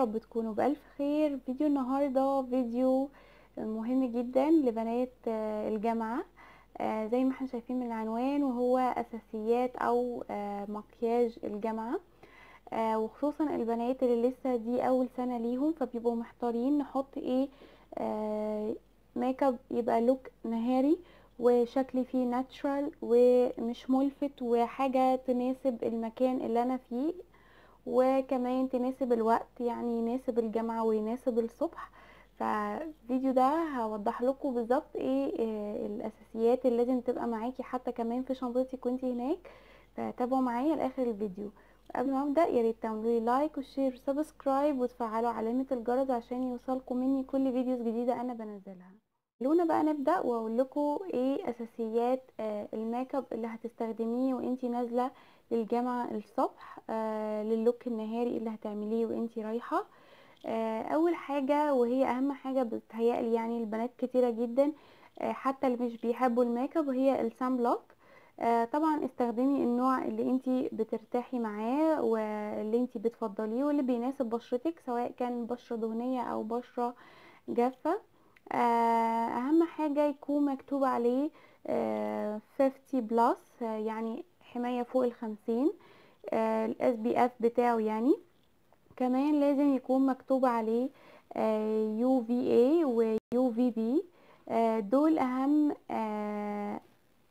رب تكونوا بألف خير فيديو النهاردة فيديو مهم جدا لبنات آه، الجامعة آه، زي ما احنا شايفين من العنوان وهو أساسيات أو آه، مكياج الجامعة آه، وخصوصا البنات اللي لسه دي أول سنة ليهم فبيبقوا محتارين نحط ايه آه، ميك اب يبقى لوك نهاري وشكلي فيه ناتشرال ومش ملفت وحاجة تناسب المكان اللي أنا فيه وكمان تناسب الوقت يعني يناسب الجامعة ويناسب الصبح فالفيديو ده هوضح لكم بالظبط ايه آه، الاساسيات اللي لازم تبقى معاكي حتى كمان في شنطتك وانتي هناك فتابعوا معايا لاخر الفيديو قبل ما ابدا يا ريت تعملوا لي لايك وشير وسبسكرايب وتفعلوا علامه الجرس عشان يوصلكم مني كل فيديوز جديده انا بنزلها خلونا بقى نبدا واقول لكم ايه اساسيات آه، الميك اب اللي هتستخدميه وانتي نازله للجامعه الصبح آه، للوك النهاري اللي هتعمليه وانتي رايحه آه، اول حاجه وهي اهم حاجه بتهيألي يعني البنات كتيره جدا آه، حتى اللي مش بيحبوا الميك اب وهي السان بلوك آه، طبعا استخدمي النوع اللي انتي بترتاحي معاه واللي انتي بتفضليه واللي بيناسب بشرتك سواء كان بشره دهنيه او بشره جافه آه، اهم حاجه يكون مكتوب عليه آه، 50 بلس يعني حمايه فوق الخمسين الاس بي اف بتاعه يعني كمان لازم يكون مكتوب عليه يو في اي ويو في بي دول اهم آه،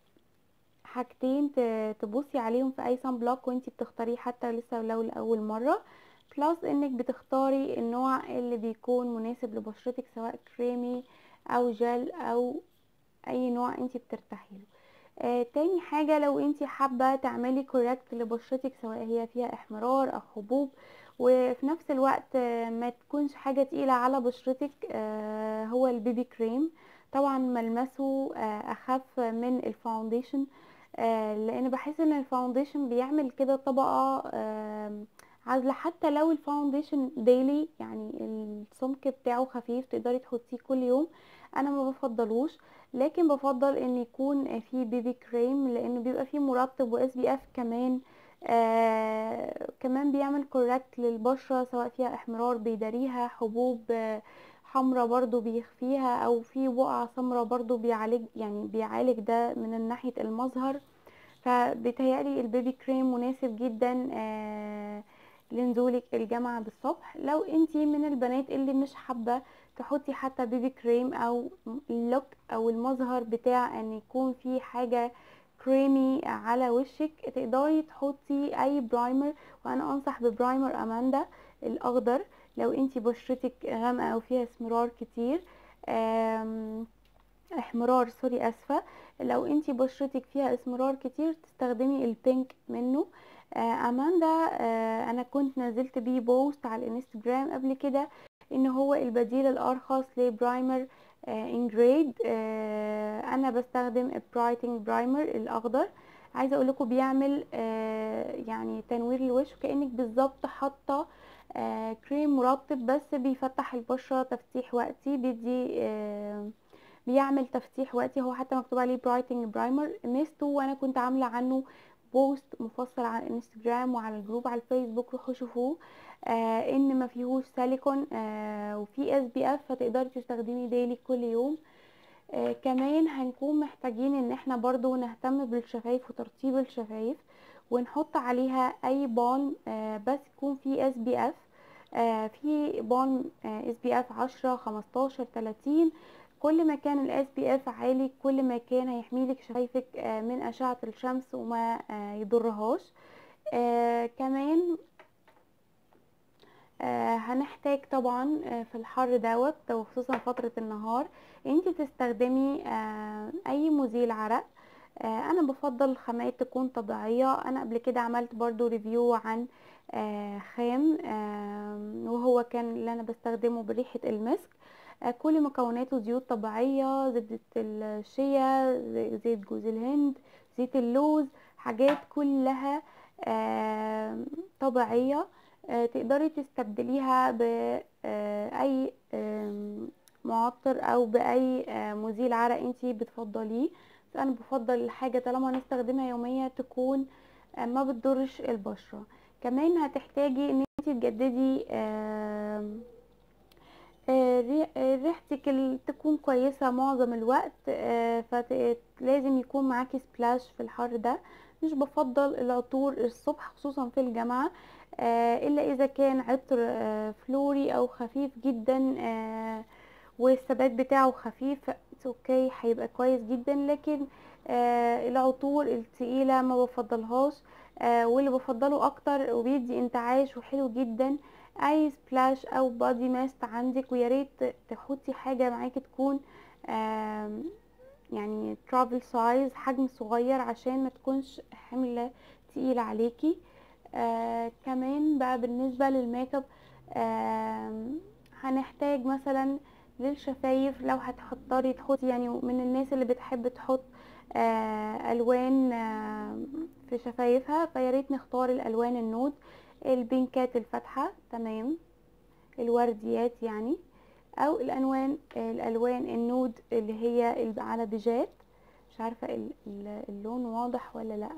حاجتين ت- تبصي عليهم في اي سان بلوك وانتي بتختاريه حتى لسه لو لاول مره بلس انك بتختاري النوع اللي بيكون مناسب لبشرتك سواء كريمي او جل او اي نوع انتي بترتاحي له آه تاني حاجة لو انتي حابة تعملي كوركت لبشرتك سواء هي فيها احمرار او حبوب وفي نفس الوقت آه ما تكونش حاجة تقيلة على بشرتك آه هو البيبي كريم طبعا ملمسه آه اخف من الفاونديشن آه لان بحس ان الفاونديشن بيعمل كده طبقة آه عازلة حتى لو الفاونديشن ديلي يعني السمك بتاعه خفيف تقدري تحطيه كل يوم انا ما بفضلوش لكن بفضل ان يكون فيه بيبي كريم لانه بيبقى فيه مرطب واس بي اف كمان آه كمان بيعمل كوركت للبشرة سواء فيها احمرار بيداريها حبوب آه حمرة برضو بيخفيها او في بقعة سمرة برضو بيعالج يعني بيعالج ده من ناحية المظهر فبيتهيألي البيبي كريم مناسب جدا آه لنزولك الجامعة بالصبح لو انتي من البنات اللي مش حابة تحطي حتى بيبي كريم او اللوك او المظهر بتاع ان يكون في حاجة كريمي على وشك تقدري تحطي اي برايمر وانا انصح ببرايمر اماندا الاخضر لو انتي بشرتك غامقة او فيها اسمرار كتير آم، احمرار سوري اسفة لو انتي بشرتك فيها اسمرار كتير تستخدمي البينك منه آه، اماندا آه، انا كنت نزلت بيه بوست على الانستجرام قبل كده ان هو البديل الارخص لبرايمر انجريد انا بستخدم البرايتنج برايمر الاخضر عايزه اقول لكم بيعمل آه، يعني تنوير الوش كانك بالظبط حاطه آه، كريم مرطب بس بيفتح البشره تفتيح وقتي بيدي آه، بيعمل تفتيح وقتي هو حتى مكتوب عليه برايتنج برايمر ميزته وانا كنت عامله عنه بوست مفصل على الانستجرام وعلى الجروب على الفيسبوك روحوا شوفوه آه ان ما فيهوش سيليكون آه وفي اس بي اف فتقدري تستخدمي ديلي كل يوم آه كمان هنكون محتاجين ان احنا برضو نهتم بالشفايف وترطيب الشفايف ونحط عليها اي بالم آه بس يكون فيه اس بي اف آه في بالم اس بي اف 10 15 30 كل ما كان الاس بي اف عالي كل ما كان هيحميلك شفايفك آه من اشعة الشمس وما آه يضرهاش آه كمان آه هنحتاج طبعا آه في الحر دوت وخصوصا فترة النهار انت تستخدمي آه اي مزيل عرق آه انا بفضل خامات تكون طبيعية انا قبل كده عملت برضو ريفيو عن آه خام آه وهو كان اللي انا بستخدمه بريحة المسك آه كل مكوناته زيوت طبيعية زبدة الشيا زي- زيت جوز الهند زيت اللوز حاجات كلها آه طبيعية آه، تقدري تستبدليها بأي معطر او باي آه، مزيل عرق انتي بتفضليه بس انا بفضل الحاجة طالما هنستخدمها يوميا تكون آه، ما بتضرش البشرة كمان هتحتاجي ان انت تجددي آم، آه، ري- آه، ريحتك ال- تكون كويسة معظم الوقت فلازم يكون معاكي سبلاش في الحر ده مش بفضل العطور الصبح خصوصا في الجامعة آه، الا اذا كان عطر آه، فلوري او خفيف جدا آه، والثبات بتاعه خفيف اوكي هيبقى كويس جدا لكن آه، العطور التقيلة ما بفضلهاش آه، واللي بفضله اكتر وبيدي انتعاش وحلو جدا اي سبلاش او بادي ماست عندك ويا ريت تحطي حاجه معاكي تكون آم، يعني ترافل سايز حجم صغير عشان ما تكونش حمله تقيله عليكي آه كمان بقى بالنسبه للميك اب آم، هنحتاج مثلا للشفايف لو هتحضري تحطي يعني من الناس اللي بتحب تحط آه الوان آه في شفايفها فياريت نختار الالوان النود البينكات الفاتحة تمام الورديات يعني او الالوان الالوان النود اللي هي اللي على بيجات مش عارفة ال- ال- اللون واضح ولا لا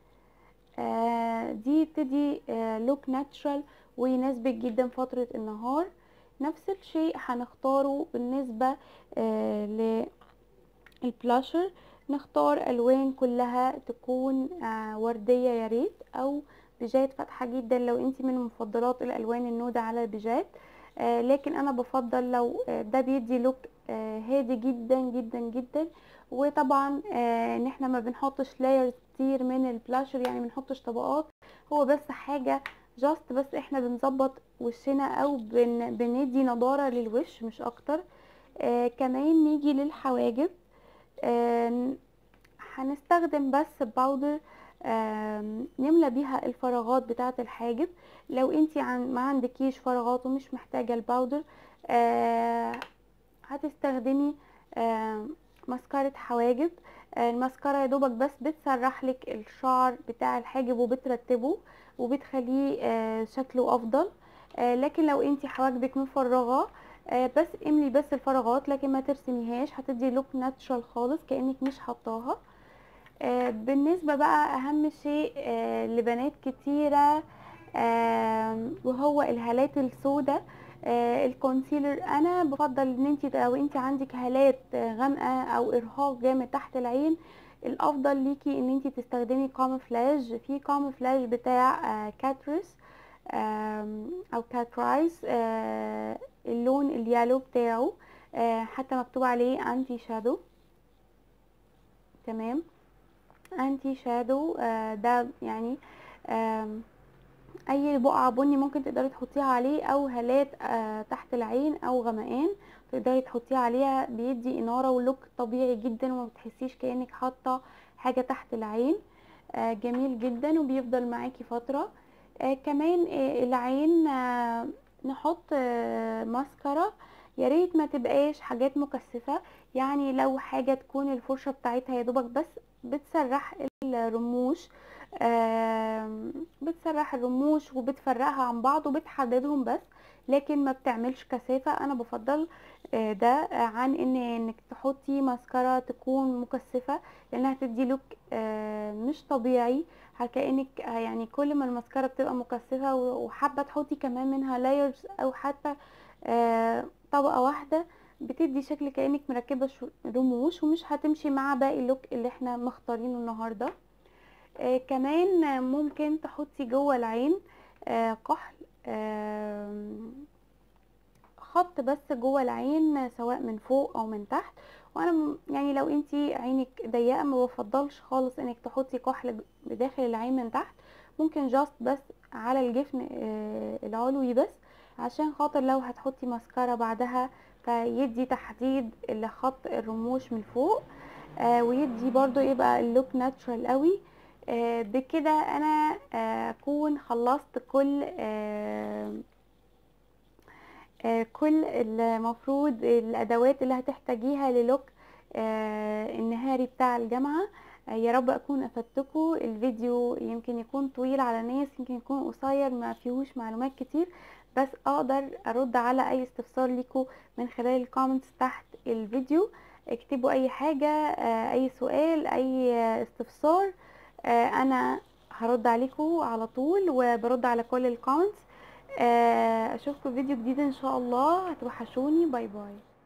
آه دي بتدي آه لوك ناتشرال ويناسبك جدا فترة النهار نفس الشيء هنختاره بالنسبة آه للبلاشر نختار الوان كلها تكون آه وردية يا ريت او بيجات فاتحة جدا لو انت من مفضلات الالوان النودة على البيجات آه لكن انا بفضل لو آه ده بيدي لوك آه هادي جدا جدا جدا وطبعا آه ان احنا ما بنحطش لايرز كتير من البلاشر يعني ما بنحطش طبقات هو بس حاجة جاست بس احنا بنظبط وشنا او بن بندي نضارة للوش مش اكتر آه كمان نيجي للحواجب آه هنستخدم بس باودر آم، نملى بيها الفراغات بتاعة الحاجب لو انتي عن ما عندكيش فراغات ومش محتاجة الباودر آه، هتستخدمي آم، ماسكارة حواجب آه، الماسكارا يا دوبك بس بتسرح لك الشعر بتاع الحاجب وبترتبه وبتخليه آه، شكله افضل آه، لكن لو انتي حواجبك مفرغة آه، بس املي بس الفراغات لكن ما ترسميهاش هتدي لوك ناتشرال خالص كأنك مش حطاها آه، بالنسبة بقى أهم شيء آه، لبنات كتيرة آم، وهو الهالات السوداء آه، الكونسيلر انا بفضل ان انت لو انت عندك هالات آه، غامقه او ارهاق جامد تحت العين الافضل ليكي ان انت تستخدمي كاموفلاج في كاموفلاج بتاع آه، كاتريس آم، او كاترايز آه، اللون اليالو بتاعه آه، حتى مكتوب عليه انتي شادو تمام انتي شادو آه، ده يعني آم، اي بقعة بني ممكن تقدري تحطيها عليه او هالات آه، تحت العين او غمقان تقدري تحطيها عليها بيدي انارة ولوك طبيعي جدا وما بتحسيش كأنك حاطة حاجة تحت العين آه، جميل جدا وبيفضل معاكي فترة آه، كمان آه، العين آه، نحط آه، ماسكارا يا ريت ما تبقاش حاجات مكثفة يعني لو حاجة تكون الفرشة بتاعتها يا دوبك بس بتسرح الرموش آم، بتسرح الرموش وبتفرقها عن بعض وبتحددهم بس لكن ما بتعملش كثافة انا بفضل آه، ده آه، عن ان انك تحطي ماسكارا تكون مكثفة لانها تدي لوك آه، مش طبيعي كأنك آه، يعني كل ما الماسكارا بتبقى مكثفة و- وحابة تحطي كمان منها لايرز او حتى آه، طبقة واحدة بتدي شكل كأنك مركبة شو- رموش ومش هتمشي مع باقي اللوك اللي احنا مختارينه النهارده آه كمان آه، ممكن تحطي جوه العين آه كحل آم، خط بس جوه العين آه، سواء من فوق او من تحت وانا م- يعني لو انتي عينك ضيقه ما بفضلش خالص انك تحطي كحل ج- بداخل العين من تحت ممكن جاست بس على الجفن آه، العلوي بس عشان خاطر لو هتحطي ماسكارا بعدها فيدي تحديد لخط الرموش من فوق آه ويدي برضو يبقى اللوك ناتشرال قوي آه بكده انا آه اكون خلصت كل آه آه كل المفروض الادوات اللي هتحتاجيها للوك آه النهاري بتاع الجامعة آه يا رب اكون افدتكم الفيديو يمكن يكون طويل على ناس يمكن يكون قصير ما فيهوش معلومات كتير بس اقدر ارد على اي استفسار ليكم من خلال الكومنتس تحت الفيديو اكتبوا اي حاجة آه، اي سؤال اي آه، استفسار آه، انا هرد عليكم على طول وبرد على كل الكومنتس آه، اشوفكم في فيديو جديد ان شاء الله هتوحشوني باي باي